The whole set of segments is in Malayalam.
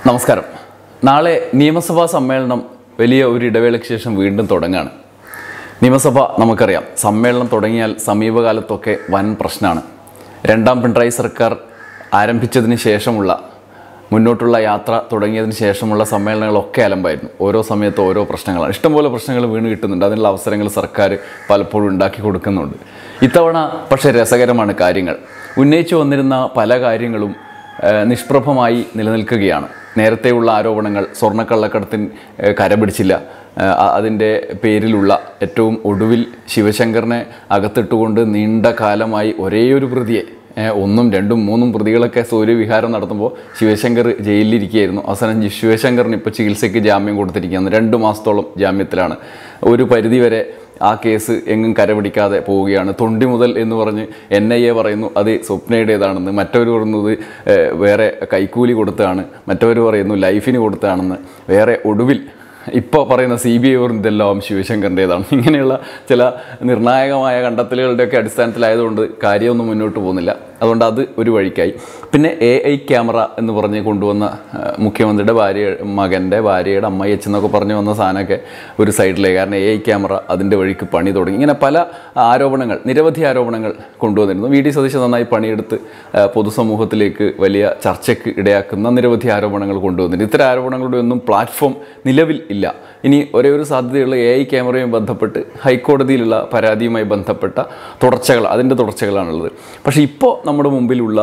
നമസ്കാരം നാളെ നിയമസഭാ സമ്മേളനം വലിയ ഒരു ഇടവേളയ്ക്ക് ശേഷം വീണ്ടും തുടങ്ങുകയാണ് നിയമസഭ നമുക്കറിയാം സമ്മേളനം തുടങ്ങിയാൽ സമീപകാലത്തൊക്കെ വൻ പ്രശ്നമാണ് രണ്ടാം പിണറായി സർക്കാർ ആരംഭിച്ചതിന് ശേഷമുള്ള മുന്നോട്ടുള്ള യാത്ര തുടങ്ങിയതിന് ശേഷമുള്ള സമ്മേളനങ്ങളൊക്കെ അലമ്പായിരുന്നു ഓരോ സമയത്ത് ഓരോ പ്രശ്നങ്ങളാണ് ഇഷ്ടംപോലെ പ്രശ്നങ്ങൾ വീണ് കിട്ടുന്നുണ്ട് അതിനുള്ള അവസരങ്ങൾ സർക്കാർ പലപ്പോഴും ഉണ്ടാക്കി കൊടുക്കുന്നുണ്ട് ഇത്തവണ പക്ഷേ രസകരമാണ് കാര്യങ്ങൾ ഉന്നയിച്ചു വന്നിരുന്ന പല കാര്യങ്ങളും ഏഹ് നിഷ്പ്രഭമായി നിലനിൽക്കുകയാണ് നേരത്തെയുള്ള ആരോപണങ്ങൾ സ്വർണ്ണക്കള്ളക്കടത്തിന് ഏഹ് കരപിടിച്ചില്ല ഏഹ് അ- അതിൻ്റെ പേരിലുള്ള ഏറ്റവും ഒടുവിൽ ശിവശങ്കറിനെ അകത്തിട്ടുകൊണ്ട് നീണ്ട കാലമായി ഒരേയൊരു പ്രതിയെ ഏഹ് ഒന്നും രണ്ടും മൂന്നും പ്രതികളൊക്കെ സൂര്യവിഹാരം നടത്തുമ്പോൾ ശിവശങ്കർ ജയിലിലിരിക്കുകയായിരുന്നു അവസാനം ജി- ശിവശങ്കറിന് ഇപ്പോൾ ചികിത്സയ്ക്ക് ജാമ്യം കൊടുത്തിരിക്കുകയാണ് രണ്ട് മാസത്തോളം ജാമ്യത്തിലാണ് ഒരു പരിധിവരെ ആ കേസ് എങ്ങും കരപിടിക്കാതെ പോവുകയാണ് തൊണ്ടി മുതൽ എന്ന് പറഞ്ഞ് എൻ ഐ എ പറയുന്നു അത് സ്വപ്നയുടേതാണെന്ന് മറ്റവർ പറയുന്നത് ഏഹ്, വേറെ കൈക്കൂലി കൊടുത്തതാണ് മറ്റവർ പറയുന്നു ലൈഫിന് കൊടുത്തതാണെന്ന് വേറെ ഒടുവിൽ ഇപ്പോൾ പറയുന്ന സി ബി ഐ പറയുന്നത് ഇതെല്ലാം ശിവശങ്കറിൻ്റേതാണ് ഇങ്ങനെയുള്ള ചില നിർണായകമായ കണ്ടെത്തലുകളുടെയൊക്കെ അടിസ്ഥാനത്തിലായതുകൊണ്ട് കാര്യമൊന്നും മുന്നോട്ട് പോകുന്നില്ല അതുകൊണ്ട് അത് ഒരു വഴിക്കായി പിന്നെ എ ഐ ക്യാമറ എന്ന് പറഞ്ഞ് കൊണ്ടുവന്ന ആ, മുഖ്യമന്ത്രിയുടെ ഭാര്യ മകൻ്റെ ഭാര്യയുടെ അമ്മയച്ചൻ എന്നൊക്കെ പറഞ്ഞു വന്ന സാധനമൊക്കെ ഒരു സൈഡിലേക്ക് കാരണം എ ഐ ക്യാമറ അതിൻ്റെ വഴിക്ക് പണി തുടങ്ങി ഇങ്ങനെ പല ആരോപണങ്ങൾ നിരവധി ആരോപണങ്ങൾ കൊണ്ടുവന്നിരുന്നു വി ഡി സതീശൻ നന്നായി പണിയെടുത്ത് ആ, പൊതുസമൂഹത്തിലേക്ക് വലിയ ചർച്ചയ്ക്ക് ഇടയാക്കുന്ന നിരവധി ആരോപണങ്ങൾ കൊണ്ടുവന്നിട്ടുണ്ട് ഇത്തരം ആരോപണങ്ങളുടെ ഒന്നും പ്ലാറ്റ്ഫോം നിലവിൽ ഇല്ല ഇനി ഒരേ ഒരു സാധ്യതയുള്ള എ ഐ ക്യാമറയുമായി ബന്ധപ്പെട്ട് ഹൈക്കോടതിയിലുള്ള പരാതിയുമായി ബന്ധപ്പെട്ട തുടർച്ചകൾ അതിൻ്റെ തുടർച്ചകളാണുള്ളത് പക്ഷേ ഇപ്പോൾ നമ്മുടെ മുമ്പിലുള്ള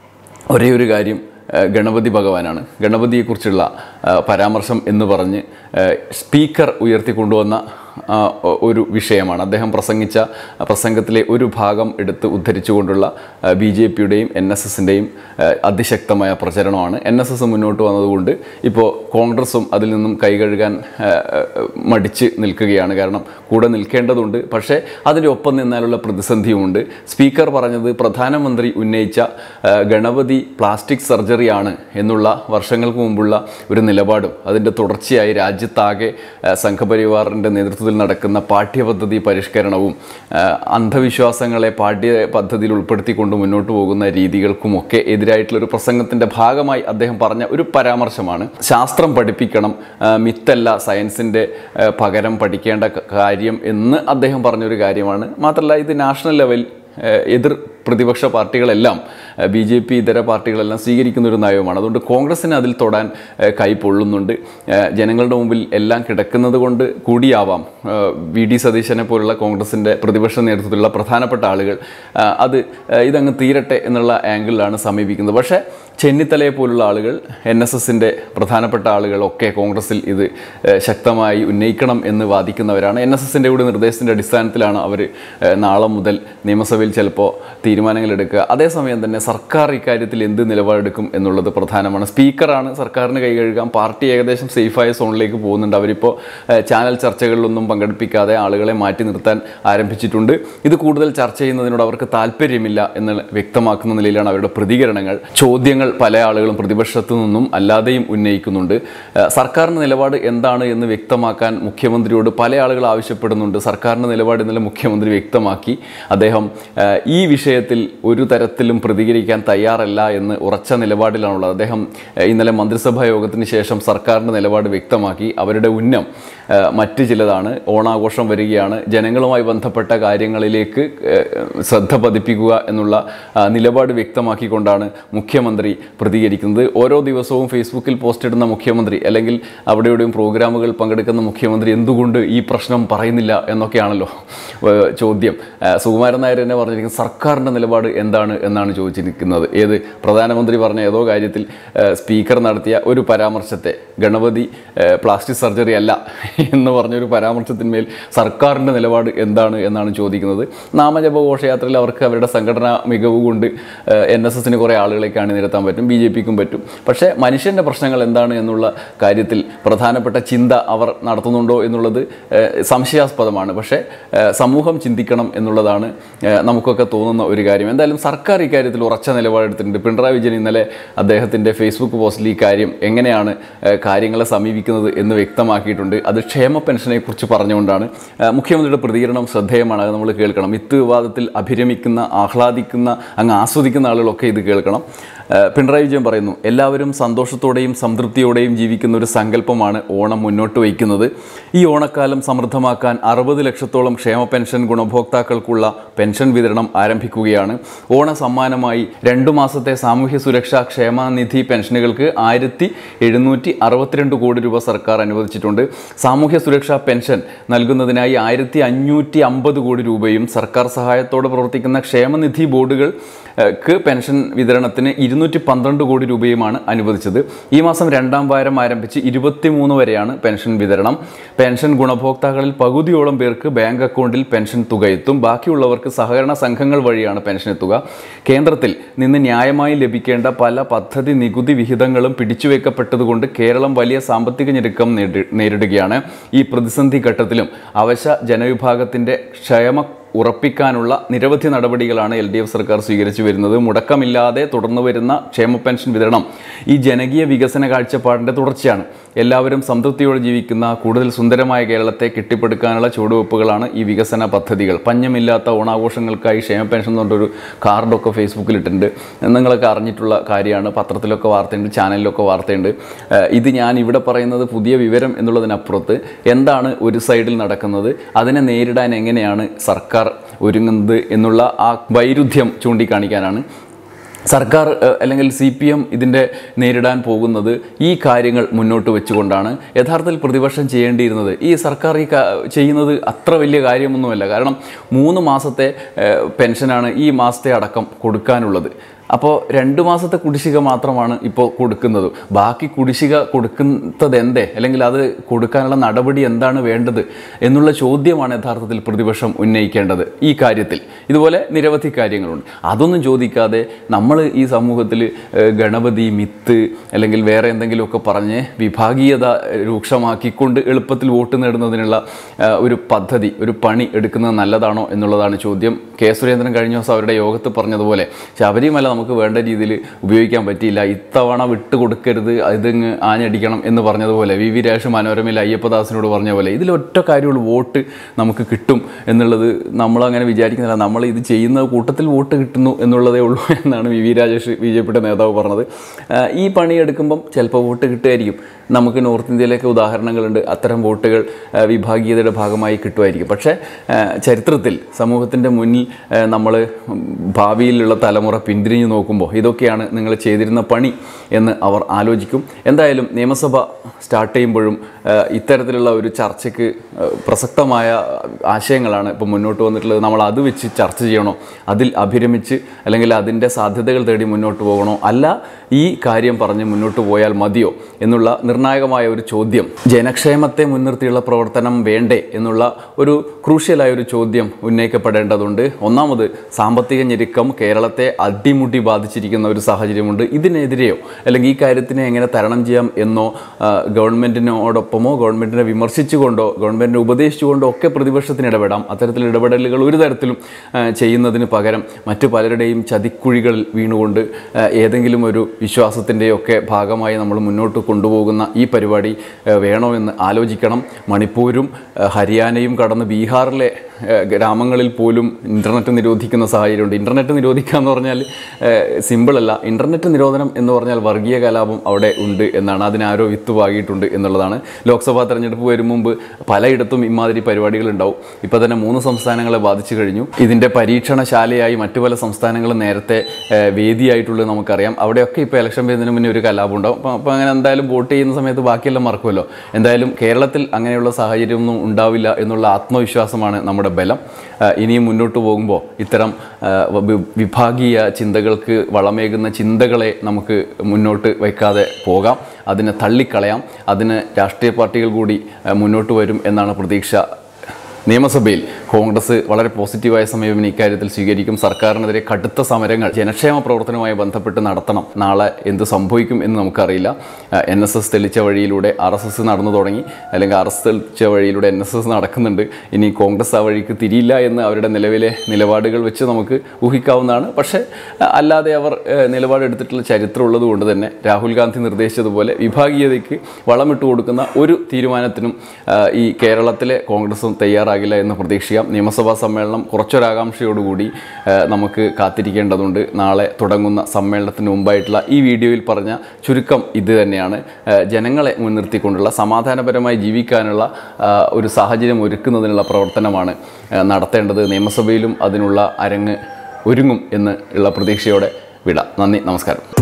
ഒരേ ഒരു കാര്യം ആ, ഗണപതി ഭഗവാനാണ് ഗണപതിയെക്കുറിച്ചുള്ള ആ, പരാമർശം എന്ന് പറഞ്ഞ് ആ, സ്പീക്കർ ഉയർത്തിക്കൊണ്ടുവന്ന ആ, ഒ- ഒരു വിഷയമാണ് അദ്ദേഹം പ്രസംഗിച്ച പ്രസംഗത്തിലെ ഒരു ഭാഗം എടുത്ത് ഉദ്ധരിച്ചുകൊണ്ടുള്ള ബി ജെ പിയുടെയും എൻ എസ് എസിൻ്റെയും അതിശക്തമായ പ്രചരണമാണ് എൻ എസ് എസ് മുന്നോട്ട് വന്നതുകൊണ്ട് ഇപ്പോൾ കോൺഗ്രസും അതിൽ നിന്നും കൈകഴുകാൻ ആ, ആ, മടിച്ച് നിൽക്കുകയാണ് കാരണം കൂടെ നിൽക്കേണ്ടതുണ്ട് പക്ഷേ അതിൻ്റെ ഒപ്പം നിന്നാലുള്ള പ്രതിസന്ധിയുമുണ്ട് സ്പീക്കർ പറഞ്ഞത് പ്രധാനമന്ത്രി ഉന്നയിച്ച ആ, ഗണപതി പ്ലാസ്റ്റിക് സർജറിയാണ് എന്നുള്ള വർഷങ്ങൾക്ക് മുമ്പുള്ള ഒരു നിലപാടും അതിൻ്റെ തുടർച്ചയായി രാജ്യത്താകെ ആ, സംഘപരിവാറിൻ്റെ നേതൃത്വത്തിൽ നടക്കുന്ന പാഠ്യപദ്ധതി പരിഷ്കരണവും ആ, അന്ധവിശ്വാസങ്ങളെ പാഠ്യ പദ്ധതിയിൽ ഉൾപ്പെടുത്തിക്കൊണ്ട് മുന്നോട്ട് പോകുന്ന രീതികൾക്കുമൊക്കെ എതിരായിട്ടുള്ള ഒരു പ്രസംഗത്തിൻ്റെ ഭാഗമായി അദ്ദേഹം പറഞ്ഞ ഒരു പരാമർശമാണ് ശാസ്ത്രം പഠിപ്പിക്കണം ആ, മിത്തല്ല സയൻസിൻ്റെ ആ, പകരം പഠിക്കേണ്ട ക- കാര്യം എന്ന് അദ്ദേഹം പറഞ്ഞൊരു കാര്യമാണ് മാത്രമല്ല ഇത് നാഷണൽ ലെവൽ ഏഹ് എതിർ പ്രതിപക്ഷ പാർട്ടികളെല്ലാം ബി ജെ പി ഇതര പാർട്ടികളെല്ലാം സ്വീകരിക്കുന്ന ഒരു നയവുമാണ് അതുകൊണ്ട് കോൺഗ്രസ്സിന് അതിൽ തൊടാൻ ഏഹ് കൈ പൊള്ളുന്നുണ്ട് ഏഹ് ജനങ്ങളുടെ മുമ്പിൽ എല്ലാം കിടക്കുന്നത് കൊണ്ട് കൂടിയാവാം ഏഹ് വി ഡി സതീശനെ പോലുള്ള കോൺഗ്രസിൻ്റെ പ്രതിപക്ഷ നേതൃത്വത്തിലുള്ള പ്രധാനപ്പെട്ട ആളുകൾ ഏഹ് അത് ഏഹ് ഇതങ്ങ് തീരട്ടെ എന്നുള്ള ആംഗിളിലാണ് സമീപിക്കുന്നത് പക്ഷേ ചെന്നിത്തലയെ പോലുള്ള ആളുകൾ എൻ എസ് എസിൻ്റെ പ്രധാനപ്പെട്ട ആളുകളൊക്കെ കോൺഗ്രസിൽ ഇത് ഏഹ് ശക്തമായി ഉന്നയിക്കണം എന്ന് വാദിക്കുന്നവരാണ് എൻ എസ് എസിൻ്റെ കൂടി നിർദ്ദേശത്തിൻ്റെ അടിസ്ഥാനത്തിലാണ് അവർ നാളെ മുതൽ നിയമസഭയിൽ ചിലപ്പോൾ തീരുമാനങ്ങൾ എടുക്കുക അതേസമയം തന്നെ സർക്കാർ ഇക്കാര്യത്തിൽ എന്ത് നിലപാടെടുക്കും എന്നുള്ളത് പ്രധാനമാണ് സ്പീക്കറാണ് സർക്കാരിന് കൈ കഴുകാൻ പാർട്ടി ഏകദേശം സേഫായ സോണിലേക്ക് പോകുന്നുണ്ട് അവരിപ്പോൾ ഏഹ് ചാനൽ ചർച്ചകളിലൊന്നും പങ്കെടുപ്പിക്കാതെ ആളുകളെ മാറ്റി നിർത്താൻ ആരംഭിച്ചിട്ടുണ്ട് ഇത് കൂടുതൽ ചർച്ച ചെയ്യുന്നതിനോട് അവർക്ക് താല്പര്യമില്ല എന്ന് വ്യക്തമാക്കുന്ന നിലയിലാണ് അവരുടെ പ്രതികരണങ്ങൾ ചോദ്യങ്ങൾ പല ആളുകളും പ്രതിപക്ഷത്തു നിന്നും അല്ലാതെയും ഉന്നയിക്കുന്നുണ്ട് ഏഹ് സർക്കാരിൻ്റെ നിലപാട് എന്താണ് എന്ന് വ്യക്തമാക്കാൻ മുഖ്യമന്ത്രിയോട് പല ആളുകൾ ആവശ്യപ്പെടുന്നുണ്ട് സർക്കാരിൻ്റെ നിലപാട് ഇന്നലെ മുഖ്യമന്ത്രി വ്യക്തമാക്കി അദ്ദേഹം ഏഹ് ഈ വിഷയത്തിൽ ഒരു തരത്തിലും പ്രതികരിക്കാൻ തയ്യാറല്ല എന്ന് ഉറച്ച നിലപാടിലാണുള്ളത് അദ്ദേഹം ഏഹ് ഇന്നലെ മന്ത്രിസഭാ യോഗത്തിന് ശേഷം സർക്കാരിൻ്റെ നിലപാട് വ്യക്തമാക്കി അവരുടെ ഉന്നം ഏഹ് മറ്റ് ചിലതാണ് ഓണാഘോഷം വരികയാണ് ജനങ്ങളുമായി ബന്ധപ്പെട്ട കാര്യങ്ങളിലേക്ക് ഏഹ് ശ്രദ്ധ പതിപ്പിക്കുക എന്നുള്ള ആ, നിലപാട് വ്യക്തമാക്കിക്കൊണ്ടാണ് മുഖ്യമന്ത്രി പ്രതികരിക്കുന്നത് ഓരോ ദിവസവും ഫേസ്ബുക്കിൽ പോസ്റ്റ് ഇടുന്ന മുഖ്യമന്ത്രി അല്ലെങ്കിൽ അവിടെ ഇവിടെയും പ്രോഗ്രാമുകൾ പങ്കെടുക്കുന്ന മുഖ്യമന്ത്രി എന്തുകൊണ്ട് ഈ പ്രശ്നം പറയുന്നില്ല എന്നൊക്കെയാണല്ലോ ഏഹ് ചോദ്യം ആ, സുകുമാരൻ നായർ തന്നെ പറഞ്ഞിരിക്കുന്നത് സർക്കാരിൻ്റെ നിലപാട് എന്താണ് എന്നാണ് ചോദിച്ചിരിക്കുന്നത് ഏത് പ്രധാനമന്ത്രി പറഞ്ഞ ഏതോ കാര്യത്തിൽ ഏഹ് സ്പീക്കർ നടത്തിയ ഒരു പരാമർശത്തെ ഗണപതി ഏഹ് പ്ലാസ്റ്റിക് സർജറി അല്ല എന്ന് പറഞ്ഞൊരു പരാമർശത്തിന്മേൽ സർക്കാരിൻ്റെ നിലപാട് എന്താണ് എന്നാണ് ചോദിക്കുന്നത് നാമജപ ഘോഷയാത്രയിൽ അവർക്ക് അവരുടെ സംഘടനാ മികവ് കൊണ്ട് എൻ എസ് എസിന് കുറേ ആളുകളെ അണിനിരത്താൻ പറ്റും ബി ജെ പിക്കും പറ്റും പക്ഷേ മനുഷ്യൻ്റെ പ്രശ്നങ്ങൾ എന്താണ് എന്നുള്ള കാര്യത്തിൽ പ്രധാനപ്പെട്ട ചിന്ത അവർ നടത്തുന്നുണ്ടോ എന്നുള്ളത് ഏഹ് സംശയാസ്പദമാണ് പക്ഷേ ഏഹ് സമൂഹം ചിന്തിക്കണം എന്നുള്ളതാണ് ഏഹ് നമുക്കൊക്കെ തോന്നുന്ന ഒരു കാര്യം എന്തായാലും സർക്കാർ ഇക്കാര്യത്തിൽ ഉറച്ച നിലപാടെടുത്തിട്ടുണ്ട് പിണറായി വിജയൻ ഇന്നലെ അദ്ദേഹത്തിൻ്റെ ഫേസ്ബുക്ക് പോസ്റ്റിൽ ഈ കാര്യം എങ്ങനെയാണ് ഏഹ് കാര്യങ്ങളെ സമീപിക്കുന്നത് എന്ന് വ്യക്തമാക്കിയിട്ടുണ്ട് അത് ക്ഷേമ പെൻഷനെ കുറിച്ച് പറഞ്ഞുകൊണ്ടാണ് ഏഹ് മുഖ്യമന്ത്രിയുടെ പ്രതികരണം ശ്രദ്ധേയമാണ് അത് നമ്മൾ കേൾക്കണം വിത്ത് വിവാദത്തിൽ അഭിരമിക്കുന്ന ആഹ്ലാദിക്കുന്ന അങ്ങ് ആസ്വദിക്കുന്ന ആളുകളൊക്കെ ഇത് കേൾക്കണം ഏഹ് പിണറായി വിജയൻ പറയുന്നു എല്ലാവരും സന്തോഷത്തോടെയും സംതൃപ്തിയോടെയും ജീവിക്കുന്ന ഒരു സങ്കല്പമാണ് ഓണം മുന്നോട്ട് വയ്ക്കുന്നത് ഈ ഓണക്കാലം സമൃദ്ധമാക്കാൻ അറുപത് ലക്ഷത്തോളം ക്ഷേമ പെൻഷൻ ഗുണഭോക്താക്കൾക്കുള്ള പെൻഷൻ വിതരണം ആരംഭിക്കുകയാണ് ഓണ സമ്മാനമായി രണ്ടു മാസത്തെ സാമൂഹ്യ സുരക്ഷാ ക്ഷേമനിധി പെൻഷനുകൾക്ക് ആയിരത്തി എഴുന്നൂറ്റി അറുപത്തിരണ്ട് കോടി രൂപ സർക്കാർ അനുവദിച്ചിട്ടുണ്ട് സാമൂഹ്യ സുരക്ഷാ പെൻഷൻ നൽകുന്നതിനായി ആയിരത്തി അഞ്ഞൂറ്റി അമ്പത് കോടി രൂപയും സർക്കാർ സഹായത്തോടെ പ്രവർത്തിക്കുന്ന ക്ഷേമനിധി ബോർഡുകൾ ഏഹ്, ക്ക് പെൻഷൻ വിതരണത്തിന് ഇരുന്നൂറ്റി പന്ത്രണ്ട് കോടി രൂപയുമാണ് അനുവദിച്ചത് ഈ മാസം രണ്ടാം വാരം ആരംഭിച്ച് ഇരുപത്തിമൂന്ന് വരെയാണ് പെൻഷൻ വിതരണം പെൻഷൻ ഗുണഭോക്താക്കളിൽ പകുതിയോളം പേർക്ക് ബാങ്ക് അക്കൗണ്ടിൽ പെൻഷൻ തുക എത്തും ബാക്കിയുള്ളവർക്ക് സഹകരണ സംഘങ്ങൾ വഴിയാണ് പെൻഷൻ എത്തുക കേന്ദ്രത്തിൽ നിന്ന് ന്യായമായി ലഭിക്കേണ്ട പല പദ്ധതി നികുതി വിഹിതങ്ങളും പിടിച്ചുവെക്കപ്പെട്ടതുകൊണ്ട് കേരളം വലിയ സാമ്പത്തിക ഞെരുക്കം നേരി- നേരിടുകയാണ് ഈ പ്രതിസന്ധി ഘട്ടത്തിലും അവശ ജനവിഭാഗത്തിന്റെ ക്ഷേമ ഉറപ്പിക്കാനുള്ള നിരവധി നടപടികളാണ് എൽ ഡി എഫ് സർക്കാർ സ്വീകരിച്ചു വരുന്നത് മുടക്കമില്ലാതെ തുടർന്നു വരുന്ന ക്ഷേമ പെൻഷൻ വിതരണം ഈ ജനകീയ വികസന കാഴ്ചപ്പാടിൻ്റെ തുടർച്ചയാണ് എല്ലാവരും സംതൃപ്തിയോടെ ജീവിക്കുന്ന കൂടുതൽ സുന്ദരമായ കേരളത്തെ കെട്ടിപ്പടുക്കാനുള്ള ചുവടുവെപ്പുകളാണ് ഈ വികസന പദ്ധതികൾ പഞ്ഞമില്ലാത്ത ഓണാഘോഷങ്ങൾക്കായി ക്ഷേമ പെൻഷൻ എന്ന് പറഞ്ഞൊരു കാർഡൊക്കെ ഫേസ്ബുക്കിൽ ഇട്ടിട്ടുണ്ട് നിങ്ങളൊക്കെ അറിഞ്ഞിട്ടുള്ള കാര്യമാണ് പത്രത്തിലൊക്കെ വാർത്തയുണ്ട് ചാനലിലൊക്കെ വാർത്തയുണ്ട് ഏഹ് ഇത് ഞാൻ ഇവിടെ പറയുന്നത് പുതിയ വിവരം എന്നുള്ളതിനപ്പുറത്ത് എന്താണ് ഒരു സൈഡിൽ നടക്കുന്നത് അതിനെ നേരിടാൻ എങ്ങനെയാണ് സർക്കാർ ഒരുങ്ങുന്നത് എന്നുള്ള ആ വൈരുദ്ധ്യം ചൂണ്ടിക്കാണിക്കാനാണ് സർക്കാർ ഏഹ്, അല്ലെങ്കിൽ സി പി എം ഇതിൻ്റെ നേരിടാൻ പോകുന്നത് ഈ കാര്യങ്ങൾ മുന്നോട്ട് വെച്ചുകൊണ്ടാണ് യഥാർത്ഥത്തിൽ പ്രതിപക്ഷം ചെയ്യേണ്ടിയിരുന്നത് ഈ സർക്കാർ ഈ കാ- ചെയ്യുന്നത് അത്ര വലിയ കാര്യമൊന്നുമല്ല കാരണം മൂന്ന് മാസത്തെ ഏഹ്, പെൻഷനാണ് ഈ മാസത്തെ അടക്കം കൊടുക്കാനുള്ളത് അപ്പോൾ രണ്ട് മാസത്തെ കുടിശ്ശിക മാത്രമാണ് ഇപ്പോൾ കൊടുക്കുന്നത് ബാക്കി കുടിശ്ശിക കൊടുക്കുന്നത് എന്തേ അല്ലെങ്കിൽ അത് കൊടുക്കാനുള്ള നടപടി എന്താണ് വേണ്ടത് എന്നുള്ള ചോദ്യമാണ് യഥാർത്ഥത്തിൽ പ്രതിപക്ഷം ഉന്നയിക്കേണ്ടത് ഈ കാര്യത്തിൽ ഇതുപോലെ നിരവധി കാര്യങ്ങളുണ്ട് അതൊന്നും ചോദിക്കാതെ നമ്മൾ ഈ സമൂഹത്തിൽ ഏഹ്, ഗണപതി മിത്ത് അല്ലെങ്കിൽ വേറെ എന്തെങ്കിലുമൊക്കെ പറഞ്ഞ് വിഭാഗീയത രൂക്ഷമാക്കിക്കൊണ്ട് എളുപ്പത്തിൽ വോട്ട് നേടുന്നതിനുള്ള ഏഹ്, ഒരു പദ്ധതി ഒരു പണി എടുക്കുന്നത് നല്ലതാണോ എന്നുള്ളതാണ് ചോദ്യം കെ സുരേന്ദ്രൻ കഴിഞ്ഞ ദിവസം അവരുടെ യോഗത്തിൽ പറഞ്ഞതുപോലെ ശബരിമല നമുക്ക് വേണ്ട രീതിയിൽ ഉപയോഗിക്കാൻ പറ്റിയില്ല ഇത്തവണ വിട്ട് കൊടുക്കരുത് ഇതിങ്ങ് ആഞ്ഞടിക്കണം എന്ന് പറഞ്ഞതുപോലെ വി വി രാജ് മനോരമയിൽ അയ്യപ്പദാസിനോട് പറഞ്ഞ പോലെ ഇതിലൊറ്റ കാര്യമുള്ളൂ വോട്ട് നമുക്ക് കിട്ടും എന്നുള്ളത് നമ്മളങ്ങനെ വിചാരിക്കുന്നില്ല നമ്മൾ ഇത് ചെയ്യുന്ന കൂട്ടത്തിൽ വോട്ട് കിട്ടുന്നു എന്നുള്ളതേ ഉള്ളൂ എന്നാണ് V V Rajesh B J പിയുടെ നേതാവ് പറഞ്ഞത് ആ, ഈ പണി എടുക്കുമ്പം ചിലപ്പോൾ വോട്ട് കിട്ടുമായിരിക്കും നമുക്ക് നോർത്ത് ഇന്ത്യയിലൊക്കെ ഉദാഹരണങ്ങളുണ്ട് അത്തരം വോട്ടുകൾ ആ, വിഭാഗീയതയുടെ ഭാഗമായി കിട്ടുമായിരിക്കും പക്ഷേ ആ, ചരിത്രത്തിൽ സമൂഹത്തിൻ്റെ മുന്നിൽ നമ്മൾ ഭാവിയിലുള്ള തലമുറ പിന്തിരിഞ്ഞു നോക്കുമ്പോൾ ഇതൊക്കെയാണ് നിങ്ങൾ ചെയ്തിരുന്ന പണി എന്ന് അവർ ആലോചിക്കും എന്തായാലും നിയമസഭ സ്റ്റാർട്ട് ചെയ്യുമ്പോഴും ആ, ഇത്തരത്തിലുള്ള ഒരു ചർച്ചയ്ക്ക് ആ, പ്രസക്തമായ ആശയങ്ങളാണ് ഇപ്പോൾ മുന്നോട്ട് വന്നിട്ടുള്ളത് നമ്മൾ അത് വെച്ച് ചർച്ച ചെയ്യണോ അതിൽ അഭിരമിച്ച് അല്ലെങ്കിൽ അതിൻ്റെ സാധ്യതകൾ തേടി മുന്നോട്ട് പോകണോ അല്ല ഈ കാര്യം പറഞ്ഞ് മുന്നോട്ട് പോയാൽ മതിയോ എന്നുള്ള നിർണായകമായ ഒരു ചോദ്യം ജനക്ഷേമത്തെ മുൻനിർത്തിയുള്ള പ്രവർത്തനം വേണ്ടേ എന്നുള്ള ഒരു ക്രൂഷ്യലായ ഒരു ചോദ്യം ഉന്നയിക്കപ്പെടേണ്ടതുണ്ട് ഒന്നാമത് സാമ്പത്തിക ഞെരുക്കം കേരളത്തെ അടിമുടി ബാധിച്ചിരിക്കുന്ന ഒരു സാഹചര്യമുണ്ട് ഇതിനെതിരെയോ അല്ലെങ്കിൽ ഈ കാര്യത്തിനെ എങ്ങനെ തരണം ചെയ്യാം എന്നോ ആ, ഗവൺമെൻറ്റിനോടൊപ്പമോ ഗവൺമെൻറ്റിനെ വിമർശിച്ചുകൊണ്ടോ ഗവൺമെൻറ്റിനെ ഉപദേശിച്ചുകൊണ്ടോ ഒക്കെ പ്രതിപക്ഷത്തിന് ഇടപെടാം അത്തരത്തിൽ ഇടപെടലുകൾ ഒരു തരത്തിലും ആ, ചെയ്യുന്നതിന് പകരം മറ്റു പലരുടെയും ചതിക്കുഴികളിൽ വീണുകൊണ്ട് ആ, ഏതെങ്കിലും ഒരു വിശ്വാസത്തിൻ്റെയോ ഒക്കെ ഭാഗമായി നമ്മൾ മുന്നോട്ട് കൊണ്ടുപോകുന്ന ഈ പരിപാടി ആ, വേണോ എന്ന് ആലോചിക്കണം മണിപ്പൂരും ആ, ഹരിയാനയും കടന്ന് ബീഹാറിലെ ആ, ഗ്രാമങ്ങളിൽ പോലും ഇൻ്റർനെറ്റ് നിരോധിക്കുന്ന സാഹചര്യമുണ്ട് ഇൻ്റർനെറ്റ് നിരോധിക്കുക എന്ന് പറഞ്ഞാൽ സിമ്പിളല്ല ഇൻ്റർനെറ്റ് നിരോധനം എന്ന് പറഞ്ഞാൽ വർഗീയ കലാപം അവിടെ ഉണ്ട് എന്നാണ് അതിനാരോ വിത്ത് പാകിയിട്ടുണ്ട് എന്നുള്ളതാണ് ലോക്സഭാ തെരഞ്ഞെടുപ്പ് വരും മുമ്പ് പലയിടത്തും ഇമാതിരി പരിപാടികൾ ഉണ്ടാവും ഇപ്പോൾ തന്നെ മൂന്ന് സംസ്ഥാനങ്ങളെ ബാധിച്ചു കഴിഞ്ഞു ഇതിൻ്റെ പരീക്ഷണശാലയായി മറ്റു പല സംസ്ഥാനങ്ങളും നേരത്തെ ഏഹ്, വേദിയായിട്ടുള്ളത് നമുക്കറിയാം അവിടെയൊക്കെ ഇപ്പോൾ ഇലക്ഷൻ വരുന്നതിന് മുന്നേ ഒരു കലാപം ഉണ്ടാവും അപ്പോൾ അപ്പോൾ അങ്ങനെ എന്തായാലും വോട്ട് ചെയ്യുന്ന സമയത്ത് ബാക്കിയെല്ലാം മറക്കുമല്ലോ എന്തായാലും കേരളത്തിൽ അങ്ങനെയുള്ള സാഹചര്യമൊന്നും ഉണ്ടാവില്ല എന്നുള്ള ആത്മവിശ്വാസമാണ് നമ്മുടെ ബലം ആ, ഇനിയും മുന്നോട്ട് പോകുമ്പോൾ ഇത്തരം ആ, വി- വിഭാഗീയ ചിന്തകൾക്ക് വളമേകുന്ന ചിന്തകളെ നമുക്ക് മുന്നോട്ട് വയ്ക്കാതെ പോകാം അതിനെ തള്ളിക്കളയാം അതിന് രാഷ്ട്രീയ പാർട്ടികൾ കൂടി ആ, മുന്നോട്ട് വരും എന്നാണ് പ്രതീക്ഷ നിയമസഭയിൽ കോൺഗ്രസ് വളരെ പോസിറ്റീവായ സമീപനം ഇക്കാര്യത്തിൽ സ്വീകരിക്കും സർക്കാരിനെതിരെ കടുത്ത സമരങ്ങൾ ജനക്ഷേമ പ്രവർത്തനവുമായി ബന്ധപ്പെട്ട് നടത്തണം നാളെ എന്ത് സംഭവിക്കും എന്ന് നമുക്കറിയില്ല എൻ എസ് എസ് തെളിച്ച വഴിയിലൂടെ ആർ എസ് എസ് നടന്നു തുടങ്ങി അല്ലെങ്കിൽ ആർ എസ് തെളിച്ച വഴിയിലൂടെ എൻ എസ് എസ് നടക്കുന്നുണ്ട് ഇനി കോൺഗ്രസ് ആ വഴിക്ക് തിരിയില്ല എന്ന് അവരുടെ നിലവിലെ നിലപാടുകൾ വെച്ച് നമുക്ക് ഊഹിക്കാവുന്നതാണ് പക്ഷേ അഹ് അല്ലാതെ അവർ ഏഹ്, നിലപാടെടുത്തിട്ടുള്ള ചരിത്രം ഉള്ളത് കൊണ്ട് തന്നെ രാഹുൽ ഗാന്ധി നിർദ്ദേശിച്ചതുപോലെ വിഭാഗീയതയ്ക്ക് വളമിട്ട് കൊടുക്കുന്ന ഒരു തീരുമാനത്തിനും ആഹ്, ഈ കേരളത്തിലെ കോൺഗ്രസും തയ്യാറാകില്ല എന്ന് പ്രതീക്ഷിക്കാം അറിയാം നിയമസഭാ സമ്മേളനം കുറച്ചൊരാകാംക്ഷയോടുകൂടി ആ, നമുക്ക് കാത്തിരിക്കേണ്ടതുണ്ട് നാളെ തുടങ്ങുന്ന സമ്മേളനത്തിന് മുമ്പായിട്ടുള്ള ഈ വീഡിയോയിൽ പറഞ്ഞ ചുരുക്കം ഇത് തന്നെയാണ് ആ, ജനങ്ങളെ മുൻനിർത്തിക്കൊണ്ടുള്ള സമാധാനപരമായി ജീവിക്കാനുള്ള ആ, ഒരു സാഹചര്യം ഒരുക്കുന്നതിനുള്ള പ്രവർത്തനമാണ് ആ, നടത്തേണ്ടത് നിയമസഭയിലും അതിനുള്ള അരങ്ങ് ഒരുങ്ങും എന്ന് ഉള്ള പ്രതീക്ഷയോടെ വിടാം നന്ദി നമസ്കാരം